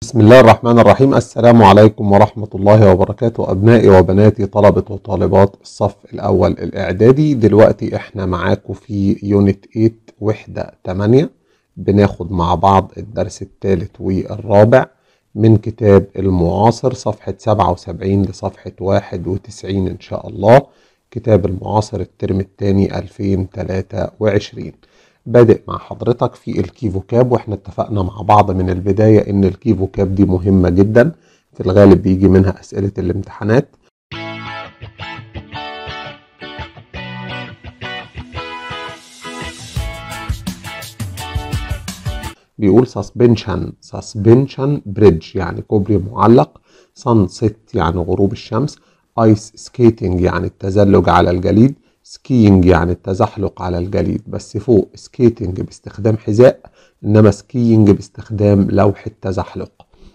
بسم الله الرحمن الرحيم السلام عليكم ورحمة الله وبركاته أبنائي وبناتي طلبة وطالبات الصف الأول الإعدادي دلوقتي إحنا معاكم في يونت 8 وحدة 8 بناخد مع بعض الدرس الثالث والرابع من كتاب المعاصر صفحة 77 لصفحة 91 إن شاء الله كتاب المعاصر الترم الثاني 2023 بادئ مع حضرتك في الكيفوكاب واحنا اتفقنا مع بعض من البداية ان الكيفوكاب دي مهمة جدا في الغالب بيجي منها اسئلة الامتحانات بيقول سسبنشن سسبنشن بريدج يعني كوبري معلق سان سيت يعني غروب الشمس ايس سكيتنج يعني التزلج على الجليد سكينج يعني التزحلق على الجليد بس فوق سكيتنج باستخدام حذاء انما سكينج باستخدام لوحة تزحلق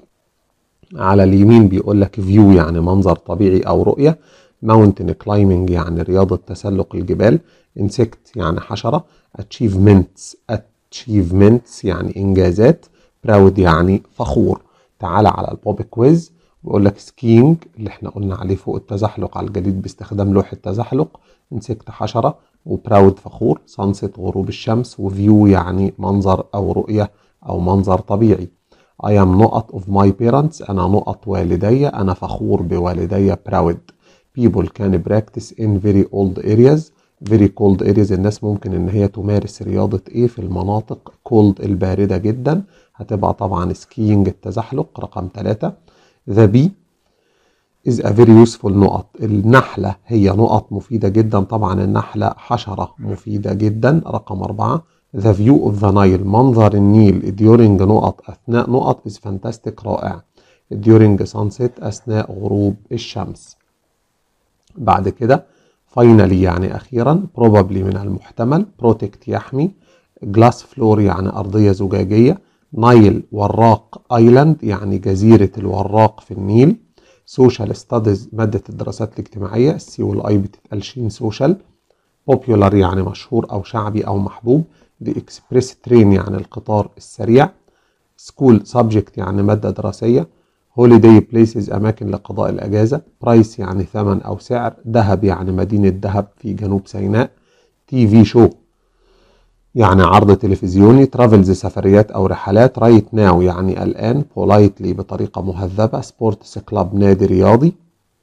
على اليمين بيقول لك فيو يعني منظر طبيعي او رؤية ماونتن كلايمنج يعني رياضة تسلق الجبال انسكت يعني حشرة اتشيفمنتس اتشيفمنتس يعني انجازات براود يعني فخور تعالى على البوب كويز بيقول لك سكينج اللي احنا قلنا عليه فوق التزحلق على الجليد باستخدام لوحة تزحلق انسكت حشرة وبراود فخور سانست غروب الشمس وفيو يعني منظر أو رؤية أو منظر طبيعي I am نقط of my parents أنا نقط والدي أنا فخور بوالدي proud people can practice in very old areas very cold areas الناس ممكن ان هي تمارس رياضة ايه في المناطق cold الباردة جدا هتبقى طبعا skiing التزحلق رقم ثلاثة the bee is a very useful نقط النحلة هي نقط مفيدة جدا طبعا النحلة حشرة مفيدة جدا رقم أربعة the view of the Nile منظر النيل during نقط أثناء نقط is fantastic رائع during sunset أثناء غروب الشمس بعد كده finally يعني أخيرا probably من المحتمل protect يحمي glass floor يعني أرضية زجاجية نايل وراق ايلاند يعني جزيرة الوراق في النيل سوشيال ستاديز مادة الدراسات الاجتماعية السي والاي بتتقال شين سوشيال بوبيولار يعني مشهور أو شعبي أو محبوب دي اكسبريس ترين يعني القطار السريع سكول سبجكت يعني مادة دراسية هوليداي بليسز أماكن لقضاء الأجازة برايس يعني ثمن أو سعر دهب يعني مدينة دهب في جنوب سيناء تي في شو يعني عرض تلفزيوني ترافلز سفريات او رحلات رايت ناو يعني الان بولايتلي بطريقه مهذبه سبورتس كلاب نادي رياضي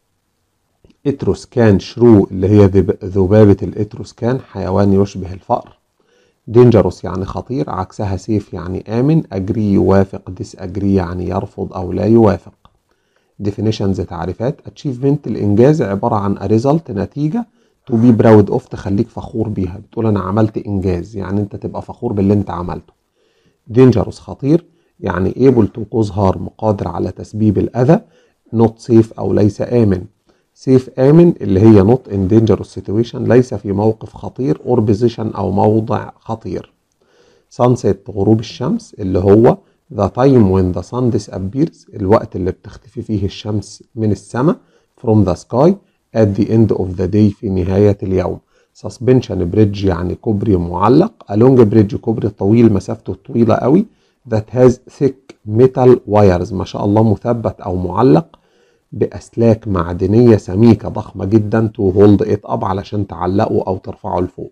اتروسكان شرو اللي هي ذبابه الاتروسكان حيوان يشبه الفأر دينجروس يعني خطير عكسها سيف يعني آمن أجري يوافق ديس أجري يعني يرفض أو لا يوافق definitions تعريفات achievement الإنجاز عبارة عن a result نتيجة تو بي براود اوف تخليك فخور بيها بتقول انا عملت انجاز يعني انت تبقى فخور باللي انت عملته دينجروس خطير يعني ايبل تو كوز هارم قادر على تسبيب الاذى نوت سيف او ليس امن سيف امن اللي هي نوت ان دينجروس سيتويشن ليس في موقف خطير اور بوزيشن او موضع خطير سانسيت غروب الشمس اللي هو the time when the sun disappears الوقت اللي بتختفي فيه الشمس من السماء from the sky at the end of the day في نهاية اليوم suspension bridge يعني كوبري معلق a long bridge كوبري طويل مسافته طويلة قوي that has thick metal wires ما شاء الله مثبت أو معلق بأسلاك معدنية سميكة ضخمة جدا to hold it up علشان تعلقه أو ترفعه لفوق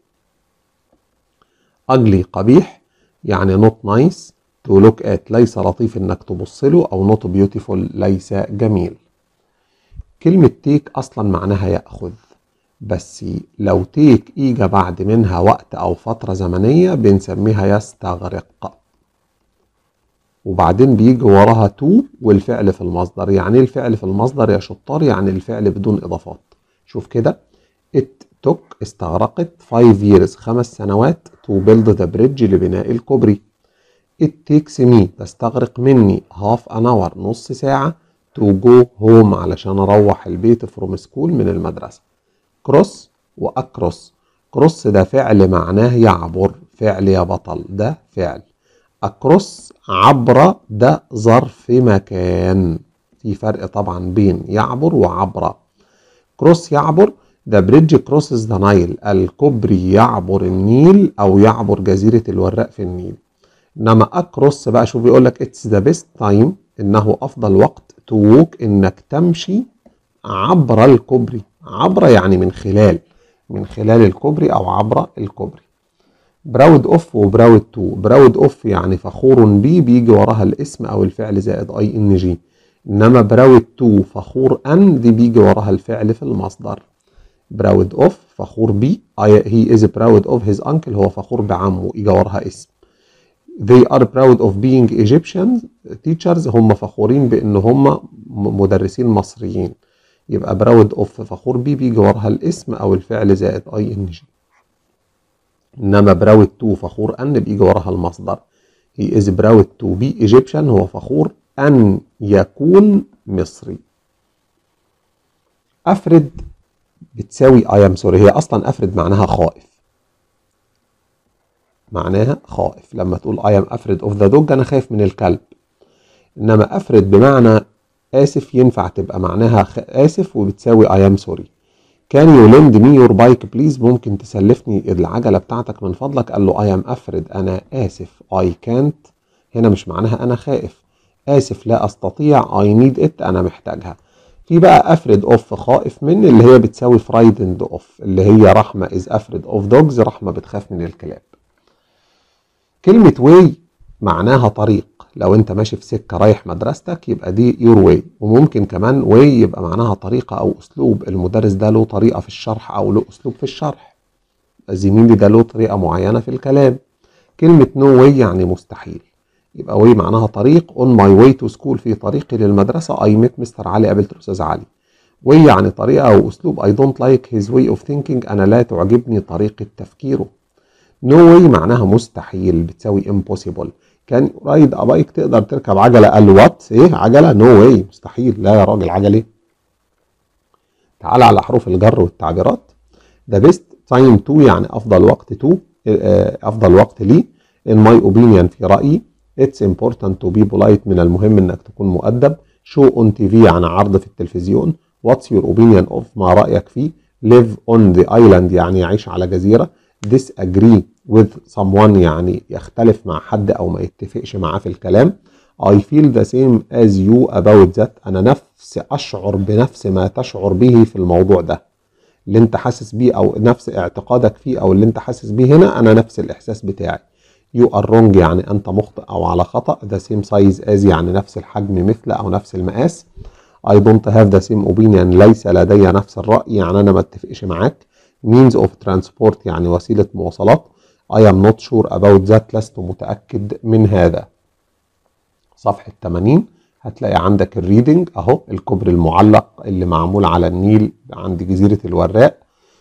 ugly قبيح يعني not nice to look at ليس لطيف انك تبص له او not beautiful ليس جميل كلمة تيك أصلا معناها يأخذ بس لو تيك إيجا بعد منها وقت أو فترة زمنية بنسميها يستغرق وبعدين بيجي وراها تو والفعل في المصدر يعني الفعل في المصدر يا شطار يعني الفعل بدون إضافات شوف كده it took استغرقت 5 years خمس سنوات to build the bridge لبناء الكوبري it takes me تستغرق مني half an hour نص ساعة to go home علشان اروح البيت فروم سكول من المدرسة كروس واكروس كروس ده فعل معناه يعبر فعل يا بطل ده فعل اكروس عبر ده ظرف مكان في فرق طبعا بين يعبر وعبر كروس يعبر ده بريدج كروسز ذا نايل الكوبري يعبر النيل او يعبر جزيرة الوراق في النيل انما اكروس بقى شوف بيقول لك اتس ذا بيست تايم إنه أفضل وقت تووك إنك تمشي عبر الكوبري عبر يعني من خلال من خلال الكوبري أو عبر الكوبري براود اوف وبراود تو براود اوف يعني فخور بيه بيجي وراها الاسم او الفعل زائد اي ان جي انما براود تو فخور ان دي بيجي وراها الفعل في المصدر براود اوف فخور بيه هي از براود اوف هيز انكل هو فخور بعمه يجي وراها اسم they are proud of being Egyptian teachers هم فخورين بان هم مدرسين مصريين يبقى براود اوف فخور بيه بيجي وراها الاسم او الفعل زائد اي ان جي انما براود تو فخور ان بيجي وراها المصدر he is proud to be Egyptian هو فخور ان يكون مصري افرد بتساوي I am sorry هي اصلا افرد معناها خائف معناها خائف لما تقول I am afraid of the dog انا خايف من الكلب انما افرد بمعنى اسف ينفع تبقى معناها اسف وبتساوي I am sorry كان يو لند مي يور بايك بليز ممكن تسلفني العجلة بتاعتك من فضلك قال له اي ام افرد انا اسف اي كانت هنا مش معناها انا خائف اسف لا استطيع اي نيد ات انا محتاجها في بقى افرد اوف خائف من اللي هي بتساوي فرايدند اوف اللي هي رحمة از افرد اوف دوجز رحمة بتخاف من الكلاب كلمة واي معناها طريق لو انت ماشي في سكه رايح مدرستك يبقى دي يور واي وممكن كمان واي يبقى معناها طريقه او اسلوب المدرس ده له طريقه في الشرح او له اسلوب في الشرح زميلي ده له طريقه معينه في الكلام كلمه نو no واي يعني مستحيل يبقى واي معناها طريق اون ماي واي تو سكول في طريقي للمدرسه اي ميت مستر علي قابلت الاستاذ علي واي يعني طريقه او اسلوب اي دونت لايك هيز واي اوف ثينكينج انا لا تعجبني طريقه تفكيره نو no واي معناها مستحيل بتساوي impossible كان رايد ابايك تقدر تركب عجله قال له وات ايه عجله نو no واي مستحيل لا يا راجل عجله تعال على حروف الجر والتعبيرات ذا بيست تايم تو يعني افضل وقت تو افضل وقت لي in my opinion في رايي it's important to be polite من المهم انك تكون مؤدب show on TV يعني عرض في التلفزيون what's your opinion of ما رايك فيه live on the island يعني يعيش على جزيره disagree with someone يعني يختلف مع حد او ما يتفقش معاه في الكلام I feel the same as you about that أنا نفس أشعر بنفس ما تشعر به في الموضوع ده اللي أنت حاسس بيه أو نفس اعتقادك فيه أو اللي أنت حاسس بيه هنا أنا نفس الإحساس بتاعي you are wrong يعني أنت مخطئ أو على خطأ the same size as يعني نفس الحجم مثل أو نفس المقاس I don't have the same opinion ليس لدي نفس الرأي يعني أنا ما اتفقش معاك means of transport يعني وسيلة مواصلات I am not sure about that لست متأكد من هذا صفحة 80 هتلاقي عندك الريدنج اهو الكوبري المعلق اللي معمول على النيل عند جزيرة الوراق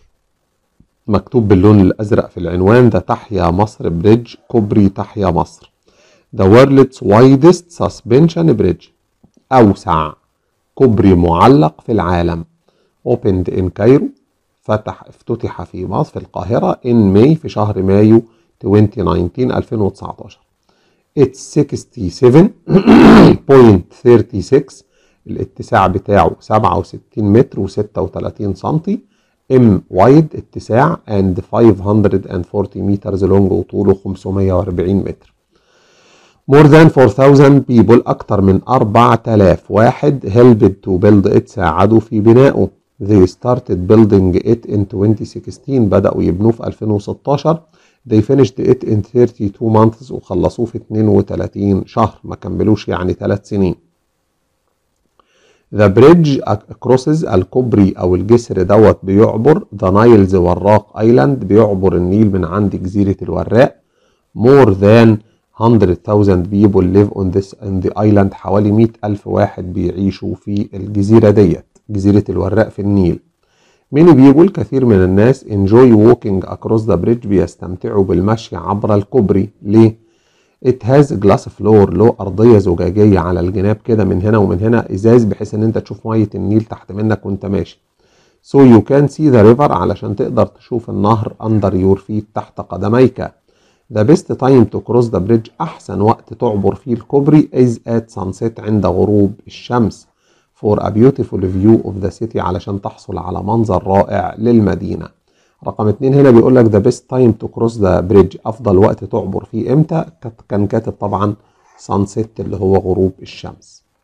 مكتوب باللون الأزرق في العنوان ده تحيا مصر بريدج كوبري تحيا مصر The world's widest suspension bridge أوسع كوبري معلق في العالم opened in Cairo فتح افتتح في مصر في القاهرة in ماي في شهر مايو 2019 2019 It's 67.36 الاتساع بتاعه 67 متر و36 سنتي ام وايد اتساع and 540 متر لونج وطوله 540 متر More than 4000 people أكثر من 4000 واحد helped to build it ساعدوا في بنائه They started building it in 2016 بدأوا يبنوه في 2016 They finished it in 32 months وخلصوه في 32 شهر ما كملوش يعني 3 سنين The bridge crosses الكوبري أو الجسر دوت بيعبر The Niles وراق ايلاند بيعبر النيل من عند جزيرة الوراق More than 100,000 people live on this in the island حوالي 100 ألف واحد بيعيشوا في الجزيرة ديت جزيرة الوراق في النيل many people كثير من الناس enjoy walking across the bridge بيستمتعوا بالمشي عبر الكوبري ليه؟ it has glass floor له أرضية زجاجية على الجناب كده من هنا ومن هنا إزاز بحيث إن أنت تشوف مية النيل تحت منك وأنت ماشي so you can see the river علشان تقدر تشوف النهر under your feet تحت قدميك the best time to cross the bridge أحسن وقت تعبر فيه الكوبري is at sunset عند غروب الشمس for a beautiful view of the city علشان تحصل على منظر رائع للمدينة رقم اتنين هنا بيقول لك the best time to cross the bridge أفضل وقت تعبر فيه إمتى كان كاتب طبعا sunset اللي هو غروب الشمس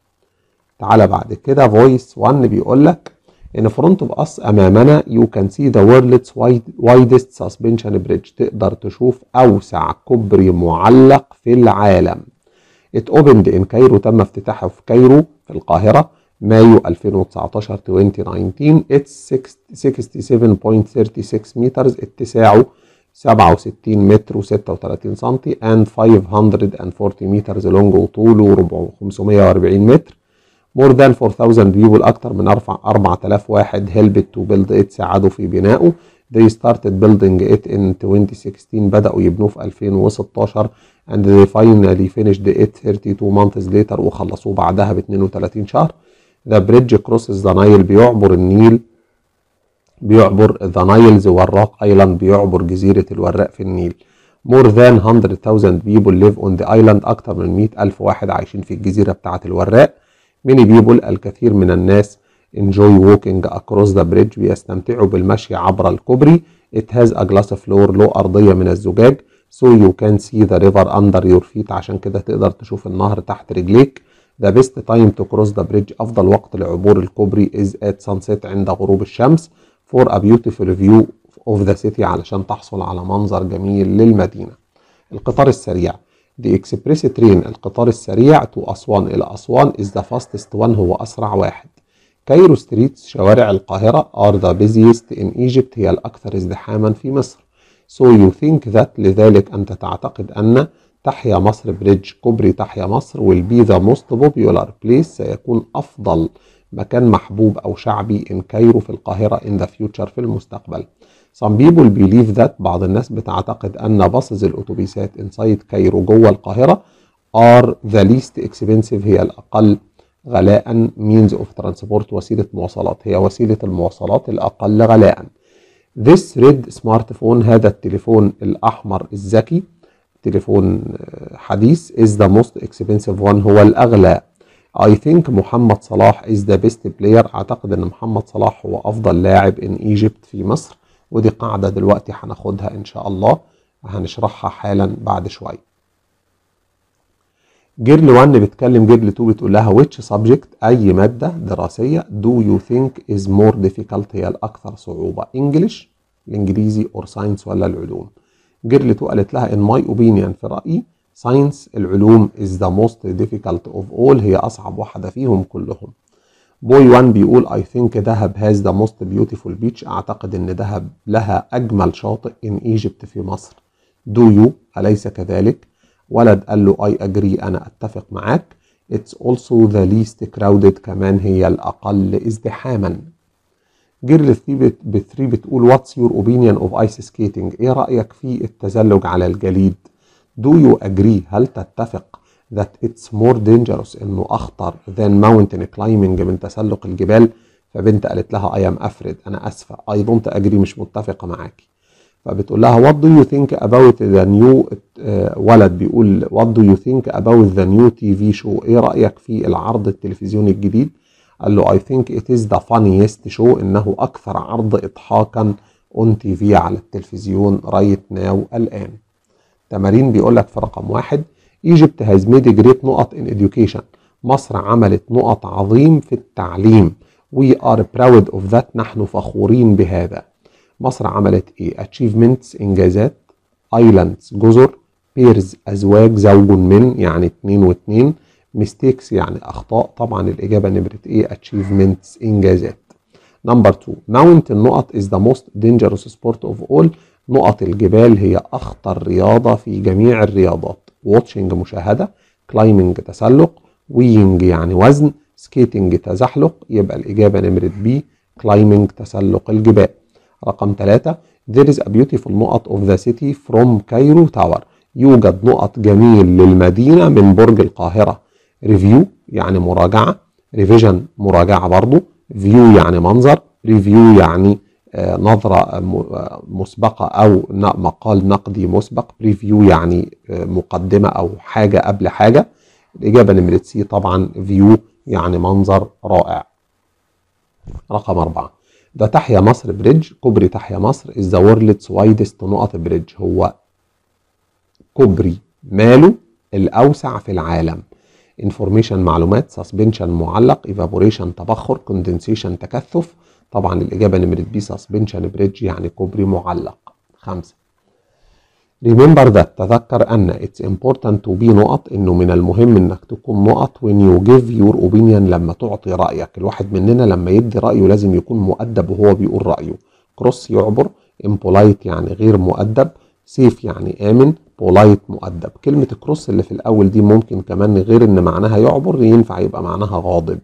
تعالى بعد كده فويس 1 بيقول لك ان فرونت اوف اس امامنا يو كان سي ذا وورلدز وايدست سسبنشن بريدج تقدر تشوف اوسع كوبري معلق في العالم ات اوبند ان كايرو تم افتتاحه في كايرو في القاهره مايو 2019 2019 اتس 67.36 مترز اتساعه 67 متر و36 سنتي and 540 مترز لونج وطوله 540 متر more than 4000 people أكثر من 4000 واحد helped to build it ساعدوا في بنائه they started building it in 2016 بدأوا يبنوه في 2016 and they finally finished it 32 months later وخلصوه بعدها ب 32 شهر the bridge crosses the Nile بيعبر النيل بيعبر ذا نايلز وراق ايلاند بيعبر جزيرة الوراق في النيل more than 100,000 people live on the island أكتر من 100,000 واحد عايشين في الجزيرة بتاعة الوراق many people الكثير من الناس enjoy walking across the bridge بيستمتعوا بالمشي عبر الكوبري it has a glass floor له أرضية من الزجاج so you can see the river under your feet عشان كده تقدر تشوف النهر تحت رجليك the best time to cross the bridge أفضل وقت لعبور الكوبري is at sunset عند غروب الشمس for a beautiful view of the city علشان تحصل على منظر جميل للمدينة القطار السريع The Express Train القطار السريع to أسوان إلى أسوان is the fastest one هو أسرع واحد كايرو ستريتس شوارع القاهرة are the busiest in Egypt هي الأكثر ازدحاما في مصر So you think that لذلك أنت تعتقد أن تحيا مصر بريدج كوبري تحيا مصر will be the most popular place سيكون أفضل مكان محبوب أو شعبي in كايرو في القاهرة in the future في المستقبل Some people believe that بعض الناس بتعتقد أن باصز الأتوبيسات inside كايرو جوه القاهرة are the least expensive هي الأقل غلاء means of transport وسيلة مواصلات هي وسيلة المواصلات الأقل غلاء This red smartphone هذا التليفون الأحمر الذكي تليفون حديث is the most expensive one هو الأغلى I think محمد صلاح is the best player أعتقد أن محمد صلاح هو أفضل لاعب in Egypt في مصر ودي قاعدة دلوقتي هناخدها إن شاء الله هنشرحها حالا بعد شوية جيرل 1 بتكلم جيرل 2 بتقول لها which subject أي مادة دراسية do you think is more difficult هي الأكثر صعوبة English الإنجليزي or science ولا العلوم جيرل 2 قالت لها in my opinion في رأيي ساينس العلوم is the most difficult of all هي أصعب واحدة فيهم كلهم بوي 1 بيقول I think دهب has the most beautiful beach أعتقد إن دهب لها أجمل شاطئ in Egypt في مصر do you أليس كذلك ولد قال له I agree أنا أتفق معاك It's also the least crowded كمان هي الأقل ازدحاما جيرل 3 بتقول What's your opinion of ice skating إيه رأيك في التزلج على الجليد Do you agree هل تتفق that it's more dangerous إنه أخطر than mountain climbing من تسلق الجبال فبنت قالت لها I am afraid أنا أسفة I don't agree مش متفقة معاكي فبتقول لها what do you think about the new uh, ولد بيقول what do you think about the new TV show ايه رأيك في العرض التلفزيوني الجديد قال له I think it is the funniest show انه اكثر عرض اضحاكا on TV على التلفزيون right now الان تمارين بيقول لك في رقم واحد Egypt has made a great نقط in education مصر عملت نقط عظيم في التعليم we are proud of that نحن فخورين بهذا مصر عملت ايه achievements انجازات islands جزر بيرز ازواج زوج من يعني اتنين واتنين mistakes يعني اخطاء طبعا الاجابه نمره ايه achievements انجازات نمبر 2 mountain نقط is the most dangerous sport of all نقط الجبال هي اخطر رياضه في جميع الرياضات watching مشاهده climbing تسلق weighing يعني وزن skating تزحلق يبقى الاجابه نمره بي climbing تسلق الجبال رقم ثلاثة There is a beautiful نقط of the city from Cairo Tower يوجد نقط جميل للمدينة من برج القاهرة ريفيو يعني مراجعة ريفيجن مراجعة برضو فيو يعني منظر ريفيو يعني نظرة مسبقة أو مقال نقدي مسبق ريفيو يعني مقدمة أو حاجة قبل حاجة الإجابة نمرة سي طبعا فيو يعني منظر رائع رقم أربعة ده تحيا مصر بريدج كوبري تحيا مصر is the world's widest نقط بريدج هو كوبري ماله الأوسع في العالم انفورميشن معلومات سسبنشن معلق ايفابوريشن تبخر كوندنسيشن تكثف طبعا الاجابه نمره بي سسبنشن بريدج يعني كوبري معلق خمسة Remember that تذكر أن it's important to be نقط إنه من المهم إنك تكون نقط when you give your opinion لما تعطي رأيك الواحد مننا لما يدي رأيه لازم يكون مؤدب وهو بيقول رأيه cross يعبر impolite يعني غير مؤدب safe يعني آمن polite مؤدب كلمة cross اللي في الأول دي ممكن كمان غير إن معناها يعبر ينفع يبقى معناها غاضب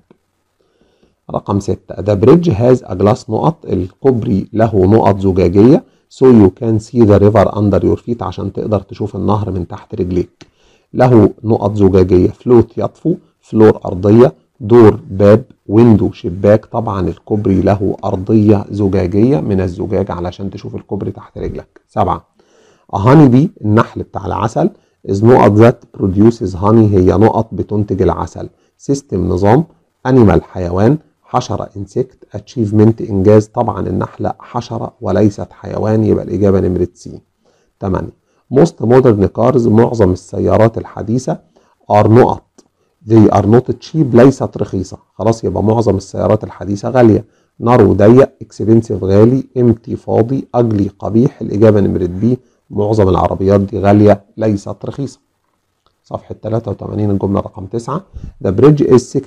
رقم ستة ده بريدج هاز أجلاس نقط الكوبري له نقط زجاجية so you can see the river under your feet عشان تقدر تشوف النهر من تحت رجليك له نقط زجاجية فلوت يطفو فلور أرضية دور باب ويندو شباك طبعا الكوبري له أرضية زجاجية من الزجاج علشان تشوف الكوبري تحت رجلك سبعة هاني بي النحل بتاع العسل is نقط ذات produces honey هي نقط بتنتج العسل سيستم نظام animal حيوان حشرة انسكت اتشيفمنت انجاز طبعا النحلة حشرة وليست حيوان يبقى الاجابة نمرة سي 8 موست مودرن كارز معظم السيارات الحديثة ار نقط they are not cheap ليست رخيصة خلاص يبقى معظم السيارات الحديثة غالية نارو ضيق اكسبنسيف غالي امتي فاضي اجلي قبيح الاجابة نمرة بي معظم العربيات دي غالية ليست رخيصة صفحة 83 الجملة رقم 9 The bridge is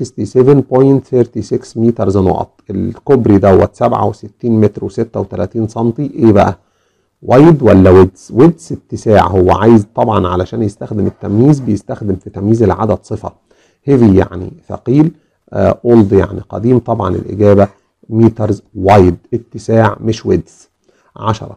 67.36 متر نقط الكوبري دوت 67 متر و36 سنتي ايه بقى؟ وايد ولا ويدز؟ ويدز اتساع هو عايز طبعا علشان يستخدم التمييز بيستخدم في تمييز العدد صفة هيفي يعني ثقيل اولد uh, يعني قديم طبعا الإجابة مترز وايد اتساع مش ويدز 10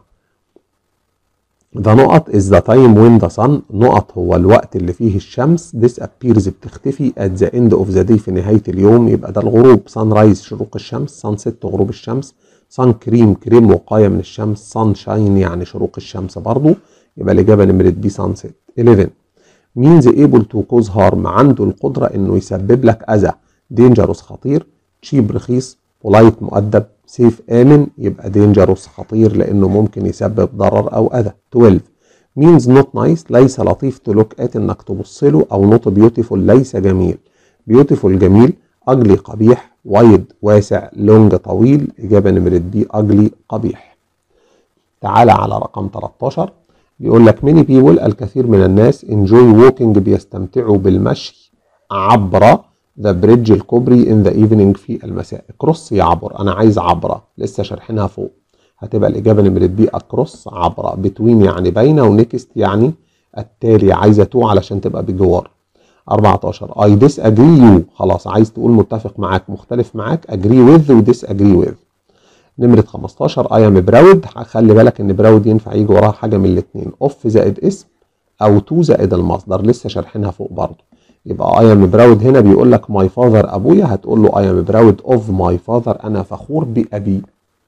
The نقط is the time when the sun نقط هو الوقت اللي فيه الشمس disappears بتختفي at the end of the day في نهاية اليوم يبقى ده الغروب sunrise شروق الشمس sunset غروب الشمس sun cream كريم وقاية من الشمس sunshine يعني شروق الشمس برضو يبقى الإجابة نمرة بي sunset 11 means able to cause harm عنده القدرة إنه يسبب لك أذى dangerous خطير cheap رخيص polite مؤدب سيف آمن يبقى دينجروس خطير لأنه ممكن يسبب ضرر أو أذى 12 means not nice ليس لطيف to look at إنك تبص له أو not beautiful ليس جميل beautiful جميل ugly قبيح wide واسع long طويل إجابة نمرة بي ugly قبيح تعالى على رقم 13 بيقول لك many people الكثير من الناس enjoy walking بيستمتعوا بالمشي عبر ذا بريدج الكوبري ان ذا ايفنينج في المساء كروس يعبر انا عايز عبره لسه شارحينها فوق هتبقى الاجابه نمره بي اكروس عبره بتوين يعني بين ونكست يعني التالي عايزه تو علشان تبقى بجوار 14 اي ديس اجري يو خلاص عايز تقول متفق معاك مختلف معاك اجري وذ وديس اجري وذ نمرة 15 اي ام براود خلي بالك ان براود ينفع يجي وراها حاجة من الاتنين اوف زائد اسم او تو زائد المصدر لسه شارحينها فوق برضه يبقى اي ام براود هنا بيقول لك ماي فاذر ابويا هتقول له اي ام براود اوف ماي فاذر انا فخور بابي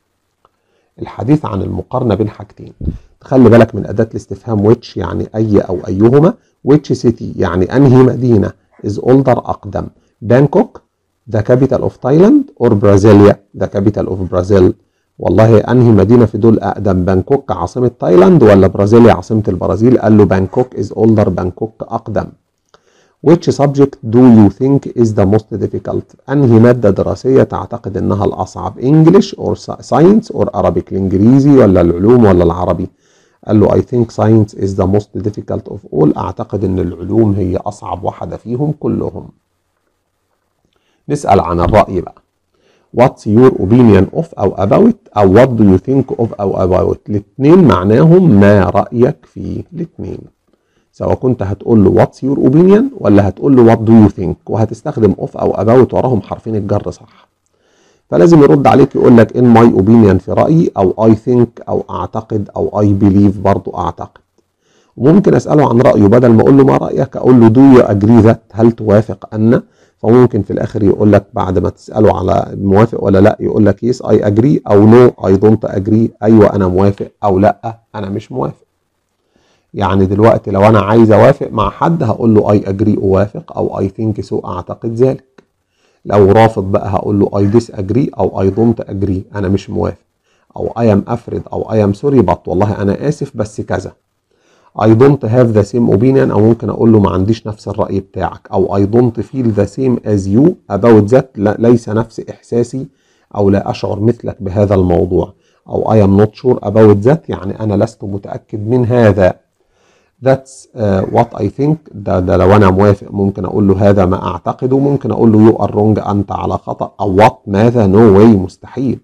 الحديث عن المقارنه بين حاجتين خلي بالك من اداه الاستفهام ويتش يعني اي او ايهما ويتش سيتي يعني انهي مدينه از اولدر اقدم بانكوك ذا كابيتال اوف تايلاند اور برازيليا ذا كابيتال اوف برازيل والله انهي مدينه في دول اقدم بانكوك عاصمه تايلاند ولا برازيليا عاصمه البرازيل قال له بانكوك از اولدر بانكوك اقدم Which subject do you think is the most difficult؟ أنهي مادة دراسية تعتقد إنها الأصعب؟ English or science or Arabic؟ الإنجليزي ولا العلوم ولا العربي؟ قال له I think science is the most difficult of all أعتقد إن العلوم هي أصعب واحدة فيهم كلهم. نسأل عن الرأي بقى. What's your opinion of أو about أو what do you think of أو about؟ الاتنين معناهم ما رأيك فيه الاتنين. سواء كنت هتقول له واتس يور اوبينيون ولا هتقول له وات دو يو ثينك وهتستخدم اوف او اباوت وراهم حرفين الجر صح فلازم يرد عليك يقول لك ان ماي اوبينيون في رايي او اي ثينك او اعتقد او اي بليف برضو اعتقد وممكن اساله عن رايه بدل ما اقول له ما رايك اقول له دو يو اجري ذات هل توافق ان فممكن في الاخر يقول لك بعد ما تساله على موافق ولا لا يقول لك يس اي اجري او نو اي دونت اجري ايوه انا موافق او لا انا مش موافق يعني دلوقتي لو انا عايز اوافق مع حد هقول له اي اجري اوافق او اي ثينك سو اعتقد ذلك لو رافض بقى هقول له اي ديس اجري او اي دونت اجري انا مش موافق او اي ام افرد او اي ام سوري بط والله انا اسف بس كذا I don't have the same opinion او ممكن اقول له ما عنديش نفس الرأي بتاعك او I don't feel the same as you about that لا ليس نفس احساسي او لا اشعر مثلك بهذا الموضوع او I am not sure about that يعني انا لست متأكد من هذا That's uh, what I think ده, ده لو انا موافق ممكن اقول له هذا ما اعتقده ممكن اقول له you are wrong انت على خطأ او what ماذا no way مستحيل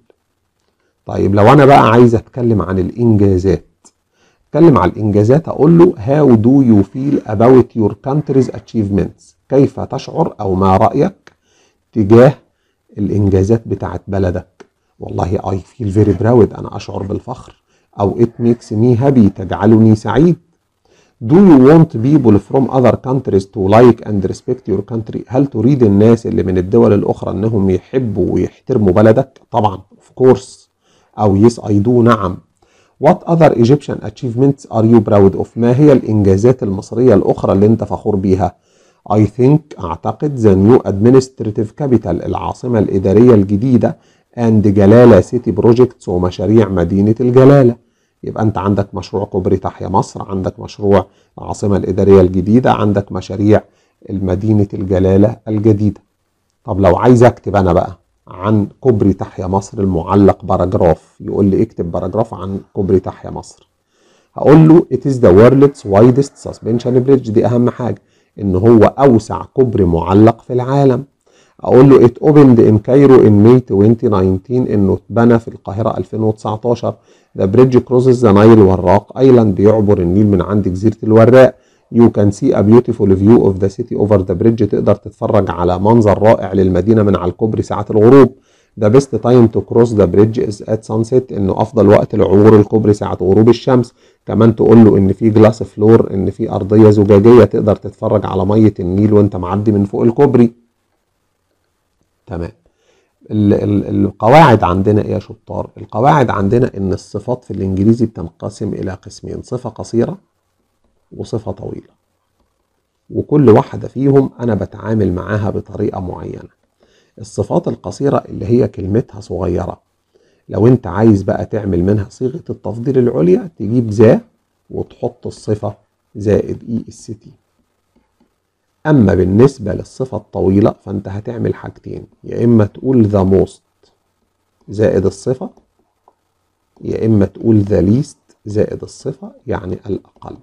طيب لو انا بقى عايز اتكلم عن الانجازات اتكلم عن الانجازات اقول له how do you feel about your country's achievements كيف تشعر او ما رايك تجاه الانجازات بتاعت بلدك والله I feel very proud انا اشعر بالفخر او it makes me happy تجعلني سعيد Do you want people from other countries to like and respect your country؟ هل تريد الناس اللي من الدول الأخرى أنهم يحبوا ويحترموا بلدك؟ طبعا of course أو yes I do نعم What other Egyptian achievements are you proud of؟ ما هي الإنجازات المصرية الأخرى اللي أنت فخور بيها؟ I think أعتقد the new administrative capital العاصمة الإدارية الجديدة and جلالة city projects ومشاريع مدينة الجلالة يبقى أنت عندك مشروع كوبري تحيا مصر عندك مشروع العاصمة الإدارية الجديدة عندك مشاريع المدينة الجلالة الجديدة طب لو عايز أكتب أنا بقى عن كوبري تحيا مصر المعلق باراجراف يقول لي اكتب باراجراف عن كوبري تحيا مصر هقول له it is the world's widest suspension bridge دي اهم حاجه ان هو اوسع كوبري معلق في العالم اقول له it opened in Cairo in May 2019 انه اتبنى في القاهره 2019 the bridge crosses the Nile وراق ايلاند بيعبر النيل من عند جزيره الوراق You can see a beautiful view of the city over the bridge تقدر تتفرج على منظر رائع للمدينة من على الكوبري ساعة الغروب The best time to cross the bridge is at sunset انه افضل وقت لعبور الكوبري ساعة غروب الشمس كمان تقول له ان في جلاس فلور ان في ارضية زجاجية تقدر تتفرج على مية النيل وانت معدي من فوق الكوبري تمام ال- ال- القواعد عندنا ايه يا شطار القواعد عندنا ان الصفات في الانجليزي بتنقسم الى قسمين صفة قصيرة وصفة طويلة وكل واحدة فيهم أنا بتعامل معاها بطريقة معينة الصفات القصيرة اللي هي كلمتها صغيرة لو أنت عايز بقى تعمل منها صيغة التفضيل العليا تجيب ذا وتحط الصفة زائد اي اس تي أما بالنسبة للصفة الطويلة فأنت هتعمل حاجتين يا إما تقول ذا موست زائد الصفة يا إما تقول ذا ليست زائد الصفة يعني الأقل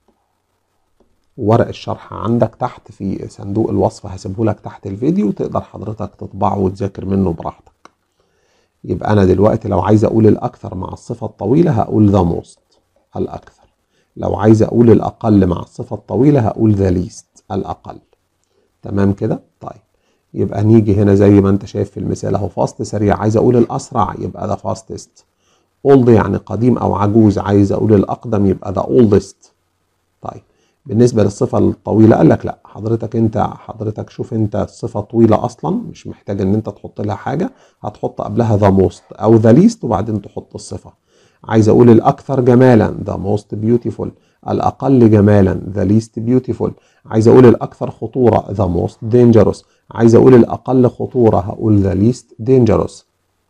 ورق الشرح عندك تحت في صندوق الوصف هسيبه لك تحت الفيديو تقدر حضرتك تطبعه وتذاكر منه براحتك يبقى انا دلوقتي لو عايز اقول الاكثر مع الصفه الطويله هقول ذا موست الاكثر لو عايز اقول الاقل مع الصفه الطويله هقول ذا ليست الاقل تمام كده طيب يبقى نيجي هنا زي ما انت شايف في المثال اهو فاست سريع عايز اقول الاسرع يبقى ذا فاستست اولد يعني قديم او عجوز عايز اقول الاقدم يبقى ذا اولدست طيب بالنسبة للصفة الطويلة قال لك لا حضرتك انت حضرتك شوف انت الصفة طويلة اصلا مش محتاج ان انت تحط لها حاجة هتحط قبلها ذا موست او ذا ليست وبعدين تحط الصفة عايز اقول الاكثر جمالا ذا موست بيوتيفول الاقل جمالا ذا ليست بيوتيفول عايز اقول الاكثر خطورة ذا موست دينجروس عايز اقول الاقل خطورة هقول ذا ليست دينجروس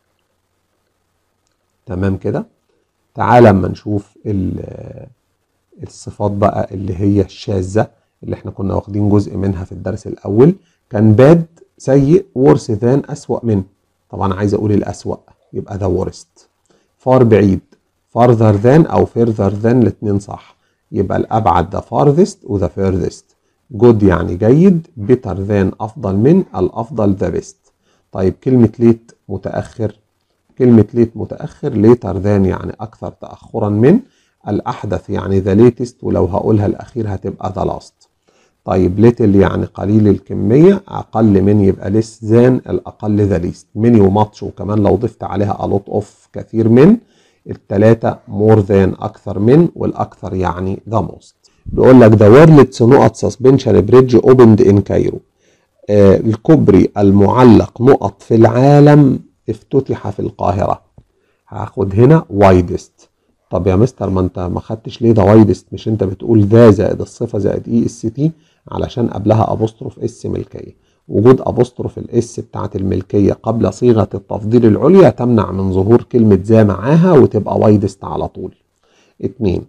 تمام كده تعال اما نشوف ال- الصفات بقى اللي هي الشاذة اللي احنا كنا واخدين جزء منها في الدرس الأول كان باد سيء worse than أسوأ من طبعا عايز أقول الأسوأ يبقى ده worst far بعيد farther than أو further than الاتنين صح يبقى الأبعد ده farthest وده furthest good يعني جيد better than أفضل من الأفضل the best طيب كلمة late متأخر كلمة late متأخر later than يعني أكثر تأخرا من الأحدث يعني the latest ولو هقولها الأخير هتبقى the last طيب little يعني قليل الكمية أقل من يبقى less than الأقل the least many وماتش وكمان لو ضفت عليها a lot of كثير من التلاتة more than أكثر من والأكثر يعني the most بيقول لك the world's نقط suspension bridge opened in Cairo آه الكوبري المعلق نقط في العالم افتتح في القاهرة هاخد هنا widest طب يا مستر ما انت ما خدتش ليه ده وايدست مش انت بتقول ذا زائد الصفه زائد اي اس تي علشان قبلها ابوستروف اس ملكيه وجود ابوستروف الاس بتاعه الملكيه قبل صيغه التفضيل العليا تمنع من ظهور كلمه ذا معاها وتبقى وايدست على طول اتنين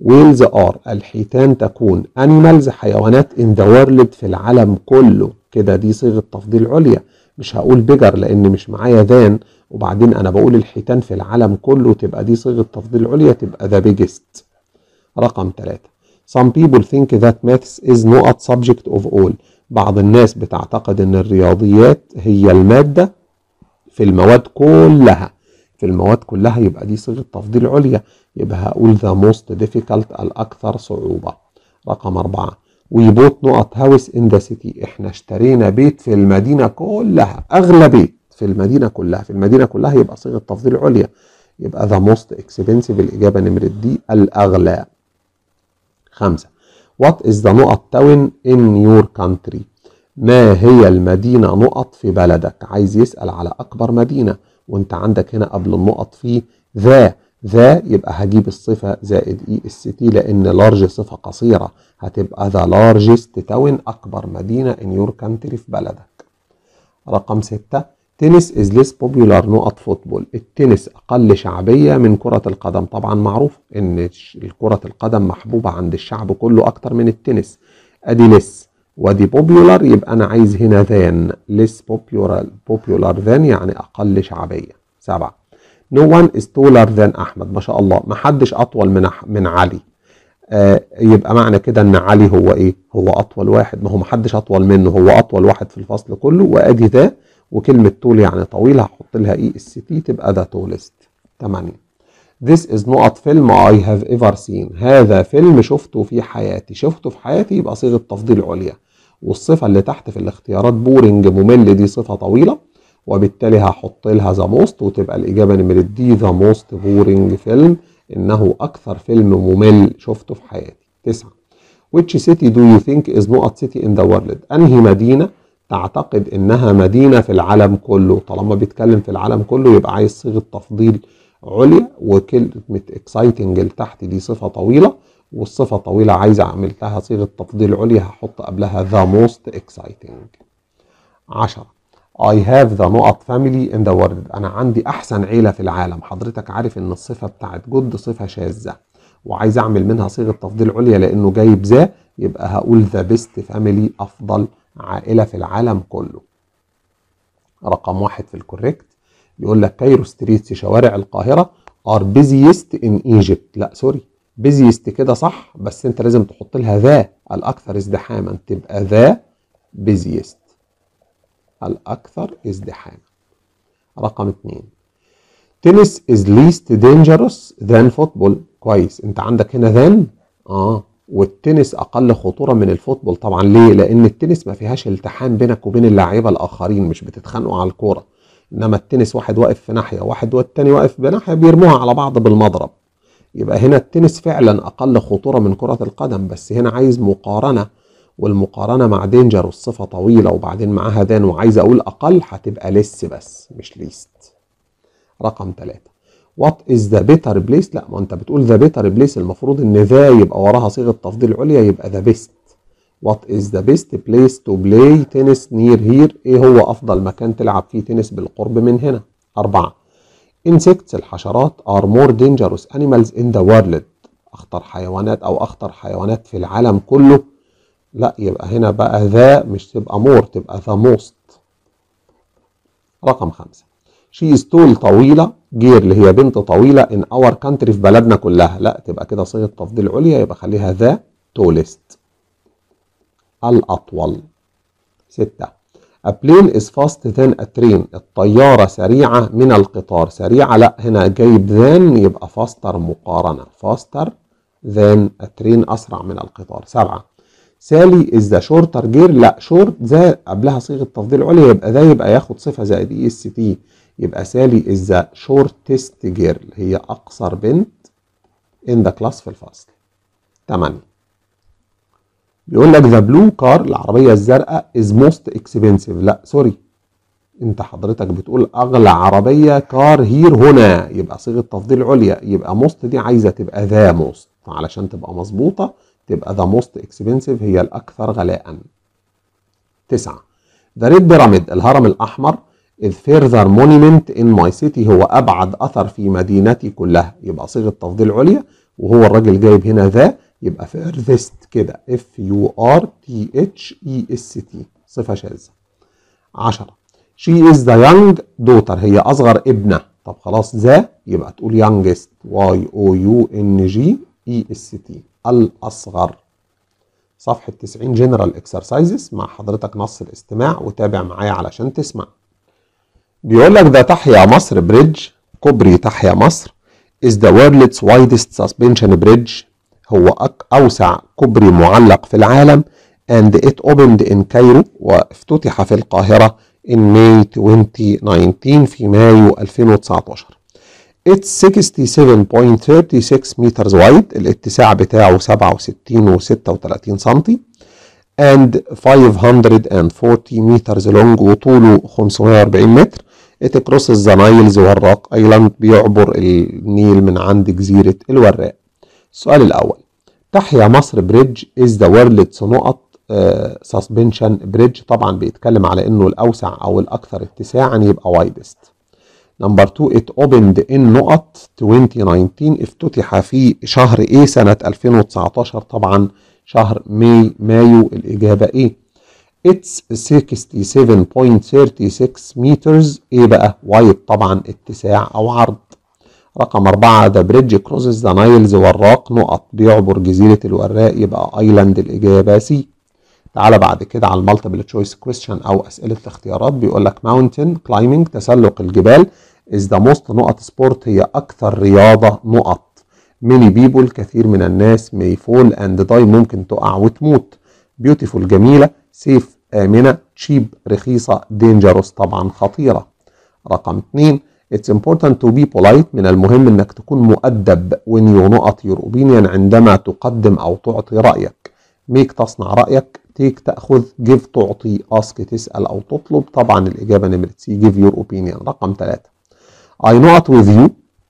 whales are الحيتان تكون animals حيوانات in the world في العالم كله كده دي صيغة تفضيل عليا مش هقول بيجر لان مش معايا ذان وبعدين انا بقول الحيتان في العالم كله تبقى دي صيغة تفضيل عليا تبقى the biggest رقم ثلاثة some people think that maths is not subject of all بعض الناس بتعتقد ان الرياضيات هي المادة في المواد كلها في المواد كلها يبقى دي صيغة تفضيل عليا يبقى هقول the most difficult الأكثر صعوبة رقم أربعة we bought نقط house in the city احنا اشترينا بيت في المدينة كلها أغلى بيت في المدينة كلها في المدينة كلها يبقى صيغة تفضيل عليا يبقى the most expensive الإجابة نمرة دي الأغلى خمسة what is the نقط town in your country ما هي المدينة نقط في بلدك عايز يسأل على أكبر مدينة وانت عندك هنا قبل النقط في ذا ذا يبقى هجيب الصفة زائد اي اس تي لان لارج صفة قصيرة هتبقى ذا لارجست تاون اكبر مدينة ان يور كانتري في بلدك رقم ستة تنس از ليس بوبيولار نقط فوتبول التنس اقل شعبية من كرة القدم طبعا معروف ان كرة القدم محبوبة عند الشعب كله اكتر من التنس ادي ليس ودي بوبيولار يبقى انا عايز هنا ذان ليس بوبيولار بوبيولار ذان يعني اقل شعبيه سبعه نو no one is taller than احمد ما شاء الله ما حدش اطول من أح من علي آه يبقى معنى كده ان علي هو ايه هو اطول واحد ما هو ما حدش اطول منه هو اطول واحد في الفصل كله وادي ذا وكلمه طول يعني طويل هحط لها اي اس تي تبقى ذا تولست 8 This is نقط فيلم I have ever seen هذا فيلم شفته في حياتي شفته في حياتي يبقى صيغة تفضيل عليا والصفة اللي تحت في الاختيارات بورنج ممل دي صفة طويلة وبالتالي هحط لها ذا موست وتبقى الإجابة نمرة دي ذا موست بورنج فيلم إنه أكثر فيلم ممل شفته في حياتي تسعة Which city do you think is نقط city in the world أنهي مدينة تعتقد إنها مدينة في العالم كله طالما بيتكلم في العالم كله يبقى عايز صيغة تفضيل عليا وكلمة اكسايتنج اللي تحت دي صفة طويلة والصفة طويلة عايزة أعمل لها صيغة تفضيل عليا هحط قبلها the most exciting عشرة I have the نقط family in the world أنا عندي أحسن عيلة في العالم حضرتك عارف إن الصفة بتاعت جد صفة شاذة وعايز أعمل منها صيغة تفضيل عليا لأنه جايب ذا يبقى هقول the best family أفضل عائلة في العالم كله رقم واحد في الكوريكت بيقول لك كايرو ستريتس شوارع القاهرة are busiest in Egypt لا سوري بيزيست كده صح بس انت لازم تحط لها ذا الاكثر ازدحاما تبقى ذا بيزيست الاكثر ازدحاما رقم اتنين تنس is least dangerous than football كويس انت عندك هنا ذان اه والتنس اقل خطوره من الفوتبول طبعا ليه لان التنس ما فيهاش التحام بينك وبين اللاعيبه الاخرين مش بتتخانقوا على الكوره انما التنس واحد واقف في ناحيه واحد والتاني واقف بناحيه بيرموها على بعض بالمضرب يبقى هنا التنس فعلا اقل خطوره من كره القدم بس هنا عايز مقارنه والمقارنه مع دينجر والصفه طويله وبعدين معاها دان وعايز اقول اقل هتبقى لس بس مش ليست رقم ثلاثة وات از ذا بيتر بليس لا ما انت بتقول ذا بيتر بليس المفروض ان ذا يبقى وراها صيغه تفضيل عليا يبقى ذا بيست وات از ذا بيست بليس تو بلاي تنس نير هير ايه هو افضل مكان تلعب فيه تنس بالقرب من هنا أربعة insects الحشرات are more dangerous animals in the world اخطر حيوانات او اخطر حيوانات في العالم كله لا يبقى هنا بقى ذا مش تبقى مور تبقى ذا موست رقم خمسة شي is tall طويلة جير اللي هي بنت طويلة in our country في بلدنا كلها لا تبقى كده صيغة تفضيل عليا يبقى خليها ذا tallest الأطول ستة A plane is fast than a train الطيارة سريعة من القطار سريعة لا هنا جايب than يبقى faster مقارنة faster than a train أسرع من القطار سبعة سالي is the shorter girl لا short ذا قبلها صيغة تفضيل عليا يبقى ذا يبقى ياخد صفة زائد اي اس تي يبقى سالي is the shortest girl هي أقصر بنت in the class في الفصل 8 بيقول لك ذا بلو كار العربية الزرقاء از موست اكسبنسيف لا سوري انت حضرتك بتقول اغلى عربية كار هير هنا يبقى صيغة تفضيل عليا يبقى موست دي عايزة تبقى ذا موست علشان تبقى مظبوطة تبقى ذا موست اكسبنسيف هي الاكثر غلاء تسعة ذا ريد بيراميد الهرم الاحمر is further monument in my city هو ابعد اثر في مدينتي كلها يبقى صيغة تفضيل عليا وهو الراجل جايب هنا ذا يبقى فيرذست كده اف يو ار تي اتش اي اس تي صفه شاذه 10 شي از ذا يونج دوتر هي اصغر ابنه طب خلاص ذا يبقى تقول يونجست واي او يو ان جي اي اس تي الاصغر صفحه 90 جنرال اكسرسايزز مع حضرتك نص الاستماع وتابع معايا علشان تسمع بيقول لك ده تحيا مصر بريدج كوبري تحيا مصر is the world's widest suspension bridge هو أك أوسع كوبري معلق في العالم and it opened in Cairo وافتتح في القاهرة in May 2019 في مايو 2019 It's 67.36 meters wide الاتساع بتاعه 67 و 36 سنتي and 540 meters long وطوله 540 متر It crosses the Nile زوراق ايلاند بيعبر النيل من عند جزيرة الوراق السؤال الأول تحيا مصر بريدج is the world's نقط سسبنشن بريدج طبعا بيتكلم على انه الاوسع او الاكثر اتساعا يبقى وايدست نمبر 2 ات اوبند ان نقط 2019 افتتح في شهر ايه سنة 2019 طبعا شهر ماي مايو الاجابة ايه اتس 67.36 مترز ايه بقى وايد طبعا اتساع او عرض رقم أربعة ذا بريدج كروزز ذا نايلز وراق نقط بيعبر جزيرة الوراق يبقى ايلاند الإجابة سي تعالى بعد كده على المالتيبل تشويس كويستشن أو أسئلة الاختيارات بيقول لك ماونتن كلايمنج تسلق الجبال از ذا موست نقط سبورت هي أكثر رياضة نقط ميني بيبول كثير من الناس may fall and die ممكن تقع وتموت بيوتيفول جميلة سيف آمنة تشيب رخيصة دينجروس طبعا خطيرة رقم اتنين It's important to be polite من المهم انك تكون مؤدب when you نقط your opinion عندما تقدم او تعطي رأيك make تصنع رأيك take تأخذ give تعطي ask تسأل او تطلب طبعا الإجابة نمرة سي give your opinion رقم ثلاثة I نقط with you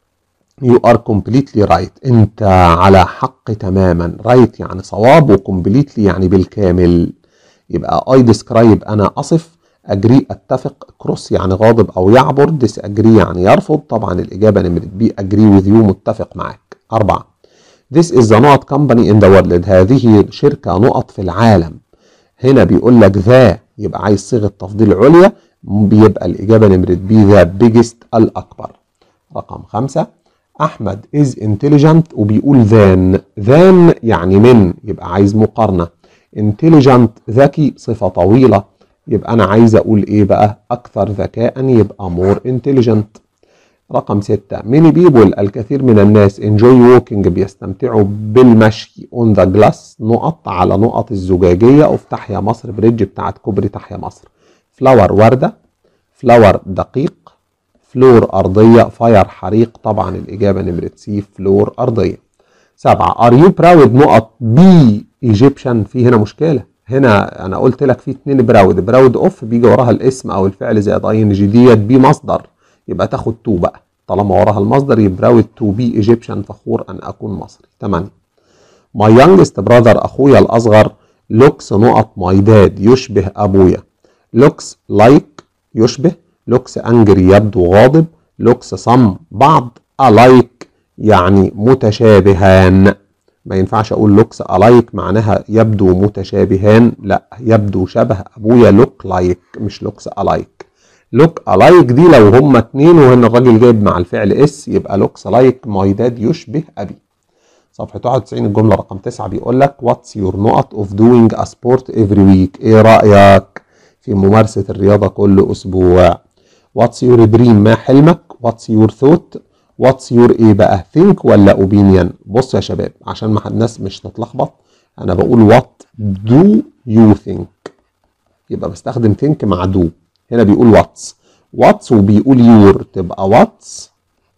you are completely right انت على حق تماما right يعني صواب و completely يعني بالكامل يبقى I describe انا اصف agree اتفق cross يعني غاضب او يعبر disagree يعني يرفض طبعا الاجابه نمره بي agree with you متفق معاك اربعه This is the نقط company in the world هذه شركه نقط في العالم هنا بيقول لك ذا يبقى عايز صيغه تفضيل عليا بيبقى الاجابه نمره بي ذا biggest الاكبر رقم خمسة احمد is intelligent وبيقول ذان ذان يعني من يبقى عايز مقارنه intelligent ذكي صفه طويله يبقى انا عايز اقول ايه بقى اكثر ذكاء يبقى more intelligent رقم ستة many people الكثير من الناس enjoy walking بيستمتعوا بالمشي on the glass نقط على نقط الزجاجية of تحيا مصر بريدج بتاعت كوبري تحيا مصر flower وردة flower دقيق فلور أرضية فاير حريق طبعا الإجابة نمرة سي فلور أرضية سبعة are you proud نقط بي ايجيبشن في هنا مشكلة هنا انا قلت لك في اتنين براود براود اوف بيجي وراها الاسم او الفعل زائد اي ان جي ديت بي مصدر يبقى تاخد تو بقى طالما وراها المصدر يبقى براود تو بي ايجيبشن فخور ان اكون مصري 8 ماي يونجست براذر اخويا الاصغر لوكس نقط ماي داد يشبه ابويا لوكس لايك يشبه لوكس انجري يبدو غاضب لوكس صم بعض الايك يعني متشابهان ما ينفعش اقول لوكس الايك معناها يبدو متشابهان لا يبدو شبه ابويا لوك لايك مش لوكس الايك لوك الايك دي لو هما اتنين وهنا الراجل جايب مع الفعل اس يبقى لوكس لايك ماي داد يشبه ابي صفحة 91 الجملة رقم 9 بيقول لك واتس يور نقط اوف دوينج ا سبورت افري ويك ايه رأيك في ممارسة الرياضة كل اسبوع واتس يور دريم ما حلمك واتس يور ثوت واتس يور ايه بقى ثينك ولا اوبينيون بص يا شباب عشان ما الناس مش تتلخبط انا بقول وات دو يو ثينك يبقى بستخدم ثينك مع دو هنا بيقول واتس واتس وبيقول يور تبقى واتس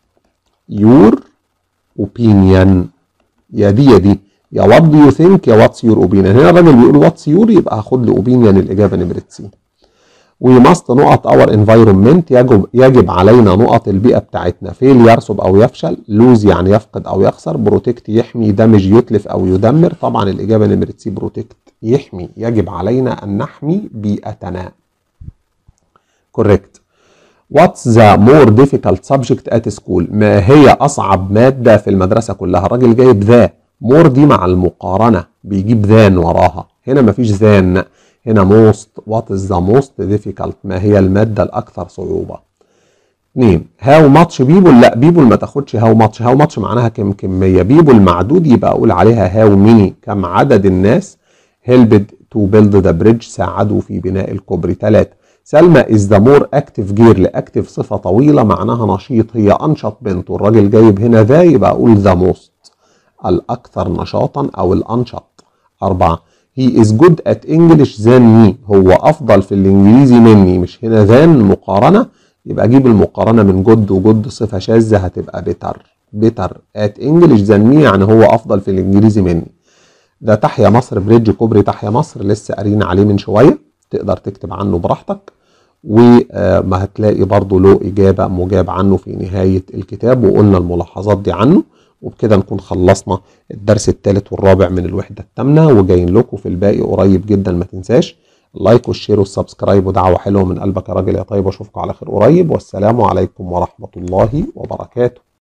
يور اوبينيون يا دي يا دي يا وات دو يو ثينك يا واتس يور اوبينيون هنا الراجل بيقول واتس يور يبقى هاخد له اوبينيون الاجابه نمره سي وي ماست نقط اور انفايرمنت يجب يجب علينا نقط البيئه بتاعتنا فيل يرسب او يفشل لوز يعني يفقد او يخسر بروتكت يحمي دمج يتلف او يدمر طبعا الاجابه نمره سي بروتكت يحمي يجب علينا ان نحمي بيئتنا كوريكت What's the more difficult subject at school ما هي أصعب مادة في المدرسة كلها الراجل جايب ذا more دي مع المقارنة بيجيب ذان وراها هنا مفيش ذان هنا most what is the most difficult ما هي المادة الأكثر صعوبة اتنين هاو ماتش بيبول لا بيبول ما تاخدش هاو ماتش هاو ماتش معناها كم كمية بيبول معدود يبقى أقول عليها هاو ميني كم عدد الناس helped to build the bridge ساعدوا في بناء الكوبري ثلاثة سلمى از ذا مور اكتف جير لاكتف صفه طويله معناها نشيط هي انشط بنت والراجل جايب هنا ذا يبقى اقول ذا موست الاكثر نشاطا او الانشط اربعه هي از جود ات انجلش ذان مي هو افضل في الانجليزي مني مش هنا ذان مقارنه يبقى اجيب المقارنه من جود وجود صفه شاذه هتبقى بيتر بيتر ات انجلش ذان مي يعني هو افضل في الانجليزي مني ده تحيا مصر بريدج كوبري تحيا مصر لسه قارينا عليه من شويه تقدر تكتب عنه براحتك وما هتلاقي برضو له إجابة مجاب عنه في نهاية الكتاب وقلنا الملاحظات دي عنه وبكده نكون خلصنا الدرس الثالث والرابع من الوحدة الثامنة وجايين لكم في الباقي قريب جدا ما تنساش اللايك والشير والسبسكرايب ودعوة حلوة من قلبك يا راجل يا طيب واشوفكم على خير قريب والسلام عليكم ورحمة الله وبركاته